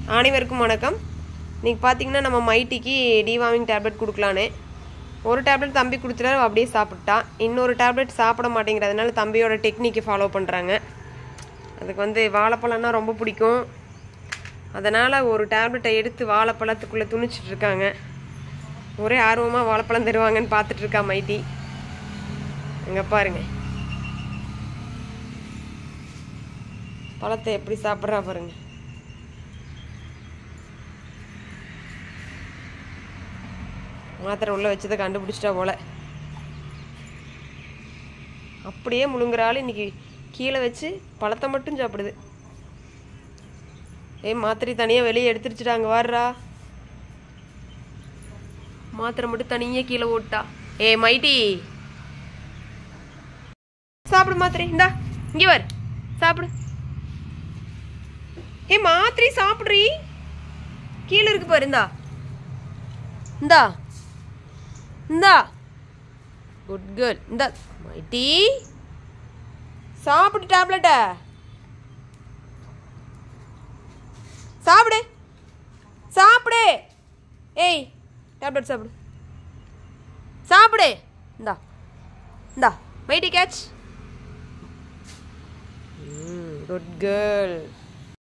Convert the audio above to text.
அனைவருக்கும் வணக்கம் இன்னைக்கு பார்த்தீங்கன்னா நம்ம மைட்டிக்கு டிவார்மிங் டேப்லெட் கொடுக்கலான்னு ஒரு டேப்லெட் தம்பி கொடுத்துட்டாரு அவ அப்படியே சாப்பிட்டான் இன்னொரு டேப்லெட் சாப்பிட மாட்டேங்கிறதுனால தம்பியோட டெக்னிக்கை ஃபாலோ பண்ணுறாங்க அதுக்கு வந்து வாழைப்பழம்னா ரொம்ப பிடிக்கும் அதனால் ஒரு டேப்லெட்டை எடுத்து வாழைப்பழத்துக்குள்ளே துணிச்சிட்டு இருக்காங்க ஒரே ஆர்வமாக வாழைப்பழம் தருவாங்கன்னு பார்த்துட்டு இருக்கா மைட்டி இங்கே பாருங்க பழத்தை எப்படி சாப்பிட்றா பாருங்க மாத்திரை உள்ள வச்சதை கண்டுபிடிச்சிட்டா போல அப்படியே முழுங்குற ஆள் இன்னைக்கு கீழே வச்சு பழத்தை மட்டும் சாப்பிடுது ஏய் மாத்திரை தனியாக வெளியே எடுத்துருச்சுட்டாங்க வாடுறா மாத்திரை மட்டும் தனியாக கீழே ஓட்டா ஏ மைட்டி சாப்பிடு மாத்திரை இந்தா இங்கே வர் சாப்பிடு ஏ மாத்திரை சாப்பிட்றீ கீழே இருக்கு பாரு இந்தா இந்தா இந்தா குட் கேர்ள் இந்த மைட்டி சாப்பிடு டேப்லெட்ட சாப்பிடு சாப்பிடு ஏய் டேப்லெட் சாப்பிடு சாப்பிடு இந்தா இந்தா மைட்டி கேட்ச் குட் கேர்ள்